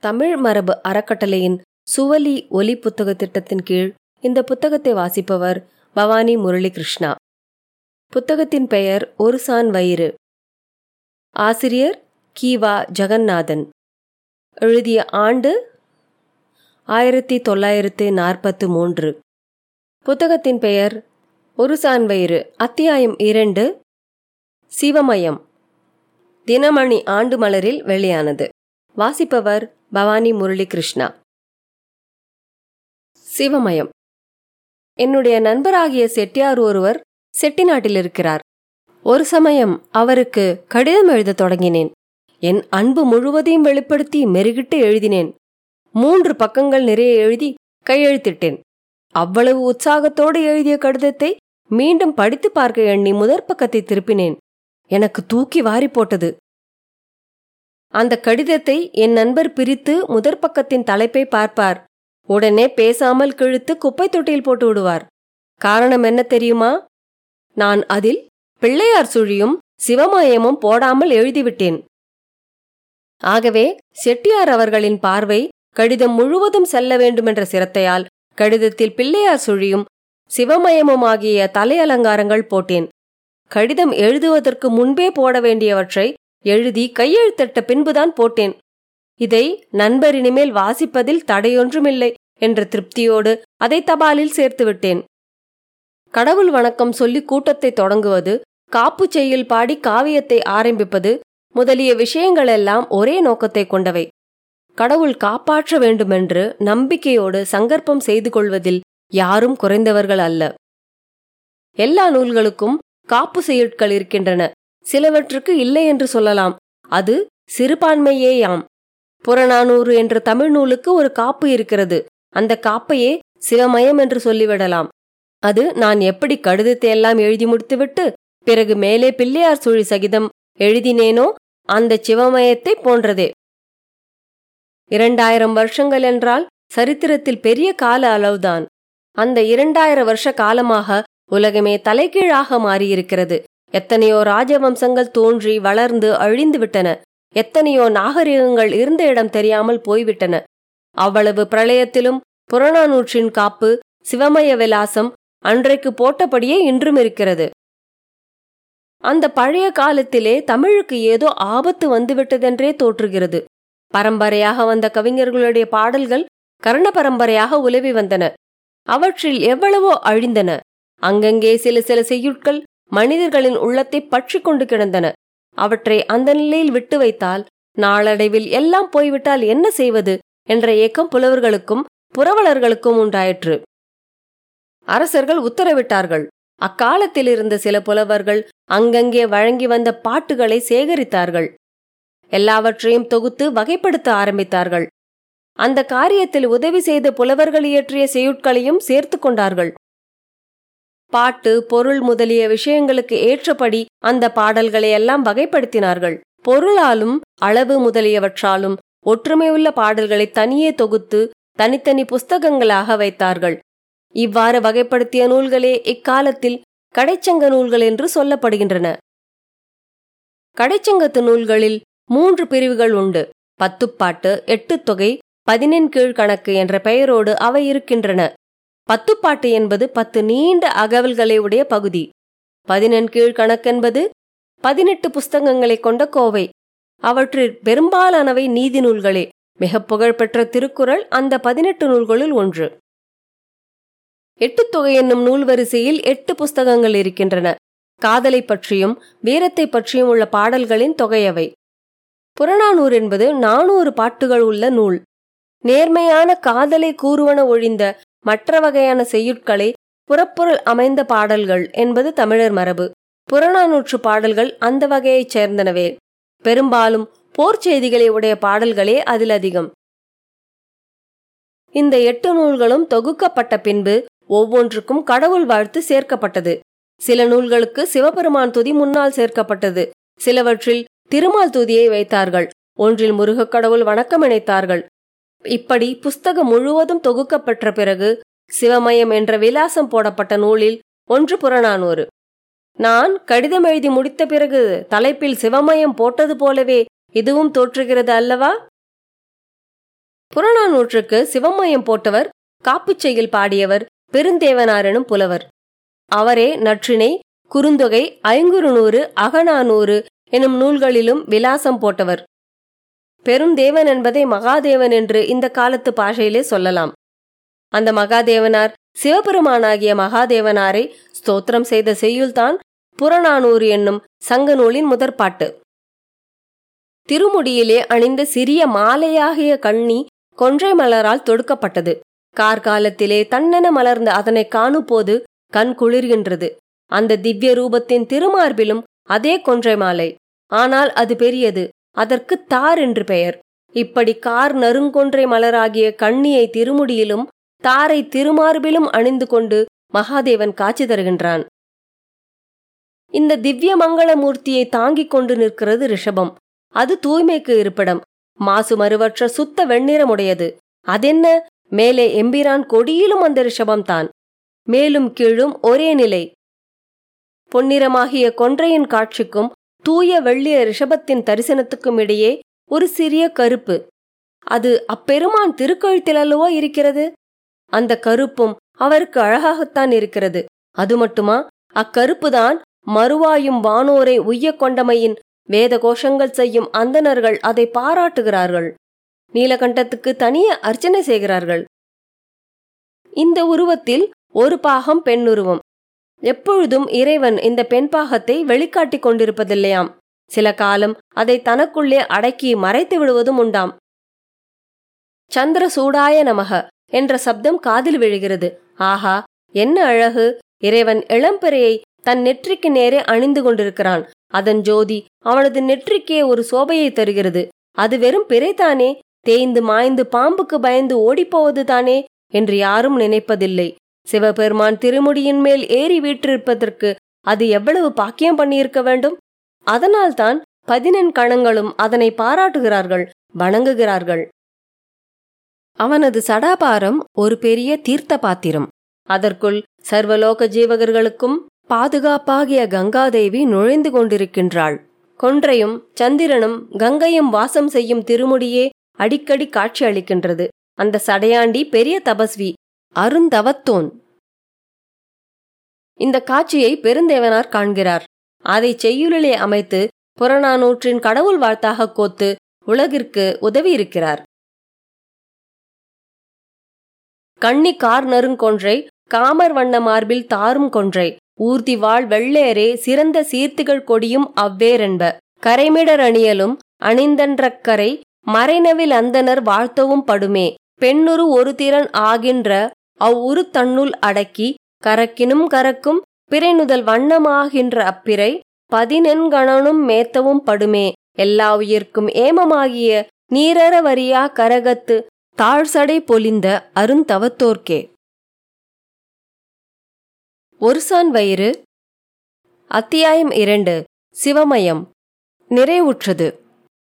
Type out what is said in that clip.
தமிழ் மரபு அறக்கட்டளையின் சுவலி ஒலி புத்தக திட்டத்தின் கீழ் இந்த புத்தகத்தை வாசிப்பவர் பவானி முரளி கிருஷ்ணா புத்தகத்தின் பெயர் ஒரு சான் வயிறு ஆசிரியர் கீவா ஜெகநாதன் எழுதிய ஆண்டு ஆயிரத்தி தொள்ளாயிரத்து நாற்பத்து மூன்று புத்தகத்தின் பெயர் ஒரு சான் வயிறு அத்தியாயம் இரண்டு சிவமயம் தினமணி ஆண்டு மலரில் வெளியானது வாசிப்பவர் பவானி முரளி கிருஷ்ணா சிவமயம் என்னுடைய நண்பராகிய செட்டியார் ஒருவர் செட்டிநாட்டில் இருக்கிறார் ஒரு சமயம் அவருக்கு கடிதம் எழுதத் தொடங்கினேன் என் அன்பு முழுவதையும் வெளிப்படுத்தி மெருகிட்டு எழுதினேன் மூன்று பக்கங்கள் நிறைய எழுதி கையெழுத்திட்டேன் அவ்வளவு உற்சாகத்தோடு எழுதிய கடிதத்தை மீண்டும் படித்து பார்க்க எண்ணி முதற் பக்கத்தை திருப்பினேன் எனக்கு தூக்கி வாரி போட்டது அந்த கடிதத்தை என் நண்பர் பிரித்து முதற் பக்கத்தின் தலைப்பை பார்ப்பார் உடனே பேசாமல் கிழித்து குப்பை தொட்டியில் போட்டு விடுவார் காரணம் என்ன தெரியுமா நான் அதில் பிள்ளையார் சுழியும் சிவமயமும் போடாமல் எழுதிவிட்டேன் ஆகவே செட்டியார் அவர்களின் பார்வை கடிதம் முழுவதும் செல்ல வேண்டுமென்ற சிரத்தையால் கடிதத்தில் பிள்ளையார் சுழியும் சிவமயமுமாகிய தலை அலங்காரங்கள் போட்டேன் கடிதம் எழுதுவதற்கு முன்பே போட வேண்டியவற்றை எழுதி கையெழுத்திட்ட பின்புதான் போட்டேன் இதை நண்பர் இனிமேல் வாசிப்பதில் தடையொன்றுமில்லை என்ற திருப்தியோடு அதை தபாலில் சேர்த்து விட்டேன் கடவுள் வணக்கம் சொல்லி கூட்டத்தை தொடங்குவது காப்பு செய்யுள் பாடி காவியத்தை ஆரம்பிப்பது முதலிய விஷயங்களெல்லாம் ஒரே நோக்கத்தை கொண்டவை கடவுள் காப்பாற்ற வேண்டுமென்று நம்பிக்கையோடு சங்கற்பம் செய்து கொள்வதில் யாரும் குறைந்தவர்கள் அல்ல எல்லா நூல்களுக்கும் காப்பு செய்யுட்கள் இருக்கின்றன சிலவற்றுக்கு இல்லை என்று சொல்லலாம் அது சிறுபான்மையேயாம் புறநானூறு என்ற தமிழ் நூலுக்கு ஒரு காப்பு இருக்கிறது அந்த காப்பையே சிவமயம் என்று சொல்லிவிடலாம் அது நான் எப்படி கடிதத்தை எல்லாம் எழுதி முடித்துவிட்டு பிறகு மேலே பிள்ளையார் சுழி சகிதம் எழுதினேனோ அந்த சிவமயத்தை போன்றதே இரண்டாயிரம் வருஷங்கள் என்றால் சரித்திரத்தில் பெரிய கால அளவுதான் அந்த இரண்டாயிரம் வருஷ காலமாக உலகமே தலைகீழாக மாறியிருக்கிறது எத்தனையோ ராஜவம்சங்கள் தோன்றி வளர்ந்து அழிந்து விட்டன எத்தனையோ நாகரிகங்கள் இருந்த இடம் தெரியாமல் போய்விட்டன அவ்வளவு பிரளயத்திலும் புறநானூற்றின் காப்பு சிவமய விலாசம் அன்றைக்கு போட்டபடியே இன்றும் இருக்கிறது அந்த பழைய காலத்திலே தமிழுக்கு ஏதோ ஆபத்து வந்துவிட்டதென்றே தோற்றுகிறது பரம்பரையாக வந்த கவிஞர்களுடைய பாடல்கள் கர்ண பரம்பரையாக உலவி வந்தன அவற்றில் எவ்வளவோ அழிந்தன அங்கங்கே சில சில செய்யுட்கள் மனிதர்களின் உள்ளத்தை பற்றி கொண்டு கிடந்தன அவற்றை அந்த நிலையில் விட்டு வைத்தால் நாளடைவில் எல்லாம் போய்விட்டால் என்ன செய்வது என்ற ஏக்கம் புலவர்களுக்கும் புரவலர்களுக்கும் உண்டாயிற்று அரசர்கள் உத்தரவிட்டார்கள் அக்காலத்தில் இருந்த சில புலவர்கள் அங்கங்கே வழங்கி வந்த பாட்டுகளை சேகரித்தார்கள் எல்லாவற்றையும் தொகுத்து வகைப்படுத்த ஆரம்பித்தார்கள் அந்த காரியத்தில் உதவி செய்த புலவர்கள் இயற்றிய செய்யுட்களையும் சேர்த்து கொண்டார்கள் பாட்டு பொருள் முதலிய விஷயங்களுக்கு ஏற்றபடி அந்த பாடல்களை எல்லாம் வகைப்படுத்தினார்கள் பொருளாலும் அளவு முதலியவற்றாலும் ஒற்றுமையுள்ள பாடல்களை தனியே தொகுத்து தனித்தனி புஸ்தகங்களாக வைத்தார்கள் இவ்வாறு வகைப்படுத்திய நூல்களே இக்காலத்தில் கடைச்சங்க நூல்கள் என்று சொல்லப்படுகின்றன கடைச்சங்கத்து நூல்களில் மூன்று பிரிவுகள் உண்டு பத்துப்பாட்டு எட்டு தொகை பதினெண் கீழ்கணக்கு என்ற பெயரோடு அவை இருக்கின்றன பத்துப்பாட்டு என்பது பத்து நீண்ட அகவல்களை உடைய பகுதி பதினெண் கீழ்கணக்கென்பது பதினெட்டு புஸ்தகங்களை கொண்ட கோவை அவற்றில் பெரும்பாலானவை நீதி நூல்களே மிக புகழ்பெற்ற திருக்குறள் அந்த பதினெட்டு நூல்களுள் ஒன்று எட்டு தொகை என்னும் நூல் வரிசையில் எட்டு புஸ்தகங்கள் இருக்கின்றன காதலை பற்றியும் வீரத்தை பற்றியும் உள்ள பாடல்களின் தொகையவை புறநானூறு என்பது நானூறு பாட்டுகள் உள்ள நூல் நேர்மையான காதலை கூறுவன ஒழிந்த மற்ற வகையான செய்யுட்களை புறப்பொருள் அமைந்த பாடல்கள் என்பது தமிழர் மரபு புறநானூற்று பாடல்கள் அந்த வகையைச் சேர்ந்தனவே பெரும்பாலும் போர் செய்திகளை உடைய பாடல்களே அதில் அதிகம் இந்த எட்டு நூல்களும் தொகுக்கப்பட்ட பின்பு ஒவ்வொன்றுக்கும் கடவுள் வாழ்த்து சேர்க்கப்பட்டது சில நூல்களுக்கு சிவபெருமான் துதி முன்னால் சேர்க்கப்பட்டது சிலவற்றில் திருமால் துதியை வைத்தார்கள் ஒன்றில் முருகக் கடவுள் வணக்கம் இணைத்தார்கள் இப்படி புஸ்தகம் முழுவதும் தொகுக்கப்பெற்ற பிறகு சிவமயம் என்ற விலாசம் போடப்பட்ட நூலில் ஒன்று புறநானூறு நான் கடிதம் எழுதி முடித்த பிறகு தலைப்பில் சிவமயம் போட்டது போலவே இதுவும் தோற்றுகிறது அல்லவா புறநானூற்றுக்கு சிவமயம் போட்டவர் காப்புச்செய்யில் பாடியவர் பெருந்தேவனார் எனும் புலவர் அவரே நற்றினை குறுந்தொகை ஐங்குறுநூறு அகநானூறு எனும் நூல்களிலும் விலாசம் போட்டவர் பெருந்தேவன் என்பதை மகாதேவன் என்று இந்த காலத்து பாஷையிலே சொல்லலாம் அந்த மகாதேவனார் சிவபெருமானாகிய மகாதேவனாரை ஸ்தோத்திரம் செய்த செய்யுள்தான் புறநானூறு என்னும் சங்க நூலின் முதற்பாட்டு திருமுடியிலே அணிந்த சிறிய மாலையாகிய கண்ணி கொன்றை மலரால் தொடுக்கப்பட்டது கார்காலத்திலே தன்னென மலர்ந்த அதனை காணும்போது கண் குளிர்கின்றது அந்த திவ்ய ரூபத்தின் திருமார்பிலும் அதே கொன்றை மாலை ஆனால் அது பெரியது அதற்கு தார் என்று பெயர் இப்படி கார் நறுங்கொன்றை மலராகிய கண்ணியை திருமுடியிலும் தாரை திருமார்பிலும் அணிந்து கொண்டு மகாதேவன் காட்சி தருகின்றான் இந்த திவ்ய மங்கள மூர்த்தியை தாங்கிக் கொண்டு நிற்கிறது ரிஷபம் அது தூய்மைக்கு இருப்பிடம் மாசு மறுவற்ற சுத்த வெண்ணிறமுடையது அதென்ன மேலே எம்பிரான் கொடியிலும் அந்த ரிஷபம்தான் மேலும் கீழும் ஒரே நிலை பொன்னிறமாகிய கொன்றையின் காட்சிக்கும் தூய வெள்ளிய ரிஷபத்தின் தரிசனத்துக்கும் இடையே ஒரு சிறிய கருப்பு அது அப்பெருமான் திருக்கழுத்தில் அல்லவோ இருக்கிறது அந்த கருப்பும் அவருக்கு அழகாகத்தான் இருக்கிறது அது மட்டுமா அக்கருப்புதான் மறுவாயும் வானோரை உய்ய கொண்டமையின் வேத கோஷங்கள் செய்யும் அந்தணர்கள் அதை பாராட்டுகிறார்கள் நீலகண்டத்துக்கு தனிய அர்ச்சனை செய்கிறார்கள் இந்த உருவத்தில் ஒரு பாகம் பெண்ணுருவம் எப்பொழுதும் இறைவன் இந்த பெண் பாகத்தை வெளிக்காட்டிக் கொண்டிருப்பதில்லையாம் சில காலம் அதை தனக்குள்ளே அடக்கி மறைத்து விடுவதும் உண்டாம் சந்திர சூடாய நமக என்ற சப்தம் காதில் விழுகிறது ஆஹா என்ன அழகு இறைவன் இளம்பிறையை தன் நெற்றிக்கு நேரே அணிந்து கொண்டிருக்கிறான் அதன் ஜோதி அவனது நெற்றிக்கே ஒரு சோபையை தருகிறது அது வெறும் பிறைதானே தேய்ந்து மாய்ந்து பாம்புக்கு பயந்து ஓடிப்போவது தானே என்று யாரும் நினைப்பதில்லை சிவபெருமான் திருமுடியின் மேல் ஏறி வீற்றிருப்பதற்கு அது எவ்வளவு பாக்கியம் பண்ணியிருக்க வேண்டும் அதனால்தான் பதினெண் கணங்களும் அதனை பாராட்டுகிறார்கள் வணங்குகிறார்கள் அவனது சடாபாரம் ஒரு பெரிய தீர்த்த பாத்திரம் அதற்குள் சர்வலோக ஜீவகர்களுக்கும் பாதுகாப்பாகிய கங்காதேவி நுழைந்து கொண்டிருக்கின்றாள் கொன்றையும் சந்திரனும் கங்கையும் வாசம் செய்யும் திருமுடியே அடிக்கடி காட்சி அளிக்கின்றது அந்த சடையாண்டி பெரிய தபஸ்வி அருந்தவத்தோன் இந்த காட்சியை பெருந்தேவனார் காண்கிறார் அதை செய்யுளிலே அமைத்து புறநானூற்றின் கடவுள் வாழ்த்தாக கோத்து உலகிற்கு உதவி இருக்கிறார் கண்ணி கார் நறுங்கொன்றை காமர் வண்ண மார்பில் தாரும் கொன்றை ஊர்தி வாழ் வெள்ளேரே சிறந்த சீர்த்திகள் கொடியும் அவ்வேரென்ப கரைமிடர் அணியலும் அணிந்தன்றக்கரை மறைநவில் அந்தனர் வாழ்த்தவும் படுமே பெண்ணுரு ஒரு திறன் ஆகின்ற அவ்வுரு தன்னுள் அடக்கி கரக்கினும் கரக்கும் பிறைநுதல் வண்ணமாகின்ற அப்பிறை பதினெண்கணனும் மேத்தவும் படுமே எல்லா உயிர்க்கும் ஏமமாகிய நீரற வரியா கரகத்து தாழ்சடை பொலிந்த அருந்தவத்தோர்க்கே ஒருசான் வயிறு அத்தியாயம் இரண்டு சிவமயம் நிறைவுற்றது